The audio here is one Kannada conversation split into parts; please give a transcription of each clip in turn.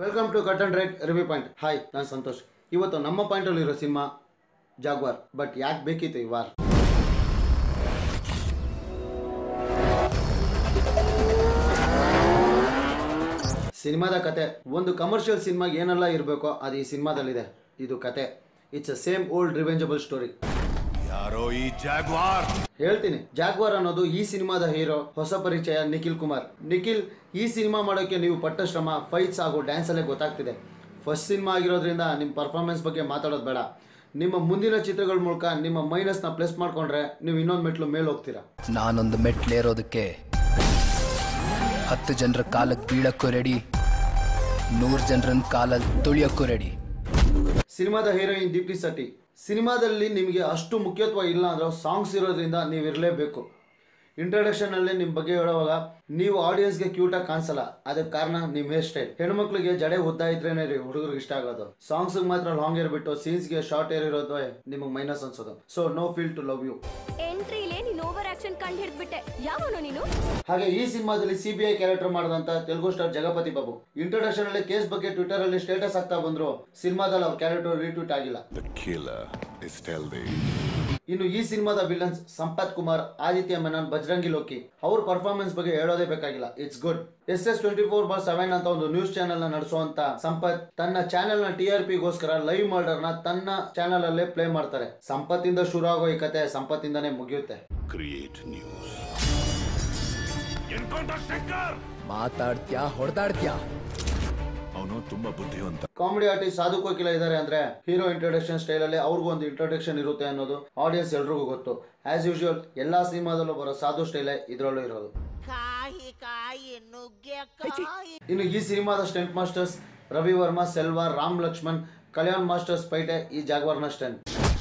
welcome to cut and right review point hi ನಾನು ಸಂತೋಷ್ ಇವತ್ತು ನಮ್ಮ ಪಾಯಿಂಟಲ್ಲಿರೋ ಸಿನಿಮಾ ಜಾಗ್ವಾರ್ ಬಟ್ ಯಾಕೆ ಬೇಕಿತ್ತು ಈ ವಾರ್ ಸಿನಿಮಾದ ಕತೆ ಒಂದು ಕಮರ್ಷಿಯಲ್ ಸಿನಿಮಾಗೆ ಏನೆಲ್ಲ ಇರಬೇಕೋ ಅದು ಈ ಸಿನಿಮಾದಲ್ಲಿದೆ ಇದು ಕತೆ it's a same old revengeable story ಯಾರೋ ಈ ಜಾಗ್ವಾರ್ ಹೇಳ್ತೀನಿ ಜಾಗ್ವಾರ್ ಅನ್ನೋದು ಈ ಸಿನಿಮಾದ ಹೀರೋ ಹೊಸ ಪರಿಚಯ ನಿಖಿಲ್ ಕುಮಾರ್ ನಿಖಿಲ್ ಈ ಸಿನಿಮಾ ಮಾಡೋಕ್ಕೆ ನೀವು ಪಟ್ಟ ಶ್ರಮ ಫೈಟ್ಸ್ ಹಾಗೂ ಡ್ಯಾನ್ಸಲ್ಲೇ ಗೊತ್ತಾಗ್ತಿದೆ ಫಸ್ಟ್ ಸಿನಿಮಾ ಆಗಿರೋದ್ರಿಂದ ನಿಮ್ಮ ಪರ್ಫಾರ್ಮೆನ್ಸ್ ಬಗ್ಗೆ ಮಾತಾಡೋದು ಬೇಡ ನಿಮ್ಮ ಮುಂದಿನ ಚಿತ್ರಗಳ ಮೂಲಕ ನಿಮ್ಮ ಮೈನಸ್ನ ಪ್ಲಸ್ ಮಾಡ್ಕೊಂಡ್ರೆ ನೀವು ಇನ್ನೊಂದು ಮೆಟ್ಲು ಮೇಲೆ ಹೋಗ್ತೀರಾ ನಾನೊಂದು ಮೆಟ್ಲೇರೋದಕ್ಕೆ ಹತ್ತು ಜನರ ಕಾಲಕ್ಕೆ ಬೀಳಕ್ಕೂ ರೆಡಿ ನೂರು ಜನರನ್ನ ಕಾಲಲ್ಲಿ ತುಳಿಯೋಕ್ಕೂ ರೆಡಿ ಸಿನಿಮಾದ ಹೀರೋಯಿನ್ ದೀಪ್ತಿ ಸಟಿ ಸಿನಿಮಾದಲ್ಲಿ ನಿಮಗೆ ಅಷ್ಟು ಮುಖ್ಯತ್ವ ಇಲ್ಲ ಅಂದ್ರೆ ಸಾಂಗ್ಸ್ ಇರೋದ್ರಿಂದ ನೀವು ಇರಲೇಬೇಕು ಇಂಟ್ರಡಕ್ಷನಲ್ಲಿ ನಿಮ್ಮ ಬಗ್ಗೆ ಹೇಳುವಾಗ ನೀವು ಆಡಿಯನ್ಸ್ಗೆ ಕ್ಯೂಟಾಗಿ ಕಾಣಿಸಲ್ಲ ಅದಕ್ಕೆ ಕಾರಣ ನಿಮ್ಮ ಹೇರ್ ಸ್ಟೈಲ್ ಹೆಣ್ಮಕ್ಳಿಗೆ ಜಡೆ ಉದ್ದ ಇದ್ರೇನೆ ರೀ ಹುಡುಗರಿಗೆ ಇಷ್ಟ ಆಗೋದು ಸಾಂಗ್ಸ್ ಮಾತ್ರ ಲಾಂಗ್ ಏರ್ ಬಿಟ್ಟು ಸೀನ್ಸ್ಗೆ ಶಾರ್ಟ್ ಏರ್ ಇರೋದು ನಿಮಗೆ ಮೈನಸ್ ಅನ್ಸೋದು so no feel to love you ಎಂಟ್ರಿಲೇ ನೀನು ಓವರ್ ಆಕ್ಷನ್ ಕಂಡು ಹಿಡ್ಬಿಟ್ಟೆ ಯಾವನು ನೀನು ಹಾಗೆ ಈ ಸಿನಿಮಾದಲ್ಲಿ ಸಿ ಬಿ ಐ ಕ್ಯಾರೆಕ್ಟರ್ ಮಾಡಿದಂತ ತೆಲುಗು ಸ್ಟಾರ್ ಜಗಪತಿ ಬಾಬು ಇಂಟ್ರೊಡಕ್ಷನ್ ಅಲ್ಲಿ ಕೇಸ್ ಬಗ್ಗೆ ಟ್ವಿಟರ್ ಅಲ್ಲಿ ಸ್ಟೇಟಸ್ ಆಗ್ತಾ ಬಂದ್ರು ಸಿನಿಮಾದಲ್ಲಿ ಅವ್ರ ಕ್ಯಾರೆಕ್ಟರ್ ರೀಟ್ವೀಟ್ ಆಗಿಲ್ಲ ದ ಕಿಲ್ಲರ್ ಇಸ್ ಹೆಲ್ದಿ ಇನ್ನು ಈ ಸಿನಿಮಾದ ವಿಲನ್ಸ್ ಸಂಪತ್ ಕುಮಾರ್ ಆದಿತ್ಯ ಮೆನನ್ ಬಜರಂಗಿ ಲೋಕಿ ಅವ್ರ ಪರ್ಫಾರ್ಮೆನ್ಸ್ ಬಗ್ಗೆ ಹೇಳೋದೇ ಬೇಕಾಗಿಲ್ಲ it's good S S twenty four bar seven ಅಂತ ಒಂದು ನ್ಯೂಸ್ ಚಾನೆಲ್ ನ ನಡೆಸುವಂತ ಸಂಪತ್ ತನ್ನ ಚಾನೆಲ್ ನ ಟಿ ಆರ್ ಪಿಗೋಸ್ಕರ ಲೈವ್ ಮರ್ಡರ್ ನ ತನ್ನ ಚಾನೆಲ್ ಅಲ್ಲೇ ಪ್ಲೇ ಮಾಡ್ತಾರೆ ಸಂಪತ್ತಿಂದ ಶುರು ಆಗೋ ಈ ಕತೆ ಸಂಪತ್ತಿಂದಾನೇ ಮುಗಿಯುತ್ತೆ ಕ್ರಿಯೇಟ್ ನ್ಯೂಸ್ ಎನ್ಕೌಂಟರ್ ಶಂಕರ್ ಮಾತಾಡ್ತ್ಯಾ ಹೊಡೆದಾಡ್ತ್ಯಾ ಅವನು ತುಂಬಾ ಬುದ್ಧಿವಂತ ಕಾಮಿಡಿ ಆರ್ಟಿಸ್ಟ್ ಸಾಧು ಕೋಕಿಲ ಇದ್ದಾರೆ ಅಂದ್ರೆ ಹೀರೋ ಇಂಟ್ರೊಡಕ್ಷನ್ ಸ್ಟೈಲ್ ಅಲ್ಲಿ ಅವ್ರಿಗೂ ಒಂದು ಇಂಟ್ರೊಡಕ್ಷನ್ ಇರುತ್ತೆ ಅನ್ನೋದು ಆಡಿಯನ್ಸ್ ಎಲ್ರಿಗೂ ಗೊತ್ತು ಆಸ್ ಯೂಶುವಲ್ ಎಲ್ಲಾ ಸಿನಿಮಾದಲ್ಲೂ ಬರೋ ಸಾಧು ಸ್ಟೈಲೇ ಇದರಲ್ಲೂ ಇರೋದು ಕಾಯಿ ಕಾಯಿ ನುಗ್ಗೆಕಾಯಿ ಇನ್ನು ಈ ಸಿನಿಮಾದ stunt masters Ravi Varma Selva Ram Lakshman Kalyan masters ಫೈಟೆ ಈ ಜಾಗ್ವಾರ್ನ stunt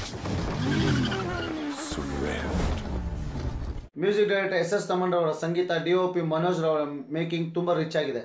music director S S Thaman ಅವರ ಸಂಗೀತ ಡಿ ಒ ಪಿ ಮನೋಜ್ ರವರ ಮೇಕಿಂಗ್ ತುಂಬಾ ರಿಚ್ ಆಗಿದೆ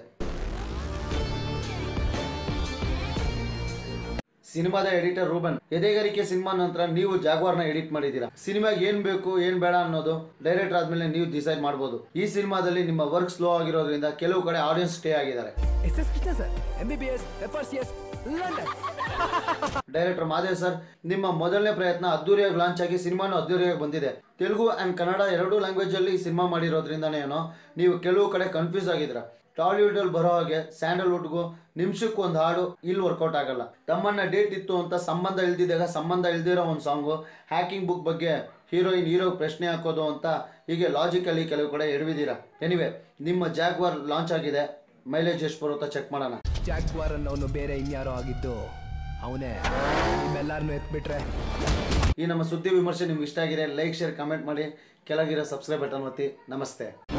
ಸಿನಿಮಾದ ಎಡಿಟರ್ ರೂಬನ್ ಎದೆಗಾರಿಕೆ ಸಿನಿಮಾ ನಂತರ ನೀವು ಜಾಗ್ವಾರ್ನ ಎಡಿಟ್ ಮಾಡಿದ್ದೀರಾ ಸಿನಿಮಾಗೆ ಏನ್ ಬೇಕು ಏನ್ ಬೇಡ ಅನ್ನೋದು ಡೈರೆಕ್ಟರ್ ಆದ್ಮೇಲೆ ನೀವು ಡಿಸೈಡ್ ಮಾಡಬಹುದು ಈ ಸಿನಿಮಾದಲ್ಲಿ ನಿಮ್ಮ ವರ್ಕ್ ಸ್ಲೋ ಆಗಿರೋದ್ರಿಂದ ಕೆಲವು ಕಡೆ ಆಡಿಯನ್ಸ್ ಸ್ಟೇ ಆಗಿದ್ದಾರೆ S S Krishna sir M B B S F R C S London director Madev sir ನಿಮ್ಮ ಮೊದಲನೇ ಪ್ರಯತ್ನ ಅದ್ದೂರಿಯಾಗಿ ಲಾಂಚ್ ಆಗಿ ಸಿನಿಮಾನು ಅದ್ದೂರಿಯಾಗಿ ಬಂದಿದೆ ತೆಲುಗು ಅಂಡ್ ಕನ್ನಡ ಎರಡೂ ಲ್ಯಾಂಗ್ವೇಜ್ ಅಲ್ಲಿ ಈ ಸಿನಿಮಾ ಮಾಡಿರೋದ್ರಿಂದನೇ ಏನೋ ನೀವು ಕೆಲವು ಕಡೆ ಕನ್ಫ್ಯೂಸ್ ಆಗಿದ್ರ ಟಾಲಿವುಡ್ ಅಲ್ಲಿ ಬರೋ ಹಾಗೆ ಸ್ಯಾಂಡಲ್ವುಡ್ಗೂ ನಿಮಿಷಕ್ಕೂ ಒಂದು ಹಾಡು ಇಲ್ಲಿ ವರ್ಕೌಟ್ ಆಗಲ್ಲ ತಮ್ಮನ್ನ ಡೇಟ್ ಇತ್ತು ಅಂತ ಸಂಬಂಧ ಇಲ್ದಿದ್ದಾಗ ಸಂಬಂಧ ಇಲ್ದಿರೋ ಒಂದು ಸಾಂಗು ಹ್ಯಾಕಿಂಗ್ ಬುಕ್ ಬಗ್ಗೆ ಹೀರೋಯಿನ್ ಹೀರೋ ಪ್ರಶ್ನೆ ಹಾಕೋದು ಅಂತ ಹೀಗೆ ಲಾಜಿಕಲಿ ಕೆಲವು ಕಡೆ ಎಡವಿದ್ದೀರಾ ಎನಿವೆ ನಿಮ್ಮ ಜಾಗ್ವಾರ್ ಲಾಂಚ್ ಆಗಿದೆ ಮೈಲೇಜ್ ಎಷ್ಟು ಬರುತ್ತಾ ಚೆಕ್ ಮಾಡೋಣ ಜಾಗ್ವಾರ್ ಅನ್ನೋನು ಬೇರೆ ಇನ್ಯಾರೋ ಆಗಿದ್ದು ಅವನೇ ನಿಮ್ಮೆಲ್ಲಾರನ್ನೂ ಎತ್ಬಿಟ್ರೆ ಈ ನಮ್ಮ ಸುದ್ದಿ ವಿಮರ್ಶೆ ನಿಮ್ಗೆ ಇಷ್ಟ ಆಗಿದೆ ಲೈಕ್ ಶೇರ್ ಕಮೆಂಟ್ ಮಾಡಿ ಕೆಳಗಿರೋ ಸಬ್ಸ್ಕ್ರೈಬ್ ಬಟನ್ ಒತ್ತಿ ನಮಸ್ತೆ